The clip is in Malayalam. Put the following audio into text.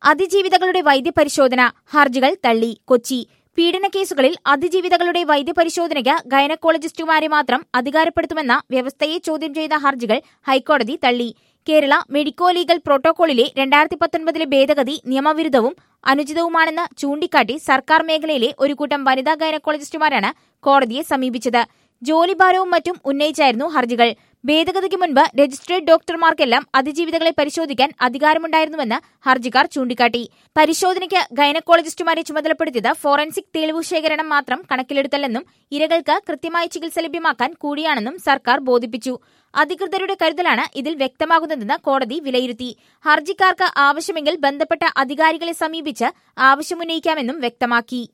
അതിജീവിതകളുടെ വൈദ്യപരിശോധന ഹർജികൾ തള്ളി കൊച്ചി പീഡനക്കേസുകളിൽ അതിജീവിതകളുടെ വൈദ്യപരിശോധനയ്ക്ക് ഗൈനക്കോളജിസ്റ്റുമാരെ മാത്രം അധികാരപ്പെടുത്തുമെന്ന വ്യവസ്ഥയെ ചോദ്യം ചെയ്ത ഹർജികൾ ഹൈക്കോടതി തള്ളി കേരള മെഡിക്കോ ലീഗൽ പ്രോട്ടോകോളിലെ രണ്ടായിരത്തി പത്തൊൻപതിലെ ഭേദഗതി നിയമവിരുദ്ധവും അനുചിതവുമാണെന്ന് ചൂണ്ടിക്കാട്ടി സർക്കാർ മേഖലയിലെ ഒരു കൂട്ടം വനിതാ ഗൈനക്കോളജിസ്റ്റുമാരാണ് കോടതിയെ സമീപിച്ചത് ജോലിഭാരവും മറ്റും ഉന്നയിച്ചായിരുന്നു ഹർജികൾ ഭേദഗതിക്ക് മുൻപ് രജിസ്ട്രേഡ് ഡോക്ടർമാർക്കെല്ലാം അതിജീവിതകളെ പരിശോധിക്കാൻ അധികാരമുണ്ടായിരുന്നുവെന്ന് ഹർജിക്കാർ ചൂണ്ടിക്കാട്ടി പരിശോധനയ്ക്ക് ഗൈനക്കോളജിസ്റ്റുമാരെ ചുമതലപ്പെടുത്തിയത് ഫോറൻസിക് തെളിവു ശേഖരണം മാത്രം കണക്കിലെടുത്തല്ലെന്നും ഇരകൾക്ക് കൃത്യമായ ചികിത്സ ലഭ്യമാക്കാൻ കൂടിയാണെന്നും സർക്കാർ ബോധിപ്പിച്ചു അധികൃതരുടെ കരുതലാണ് ഇതിൽ വ്യക്തമാകുന്നതെന്ന് കോടതി വിലയിരുത്തി ഹർജിക്കാർക്ക് ആവശ്യമെങ്കിൽ ബന്ധപ്പെട്ട അധികാരികളെ സമീപിച്ച് ആവശ്യമുന്നയിക്കാമെന്നും വ്യക്തമാക്കി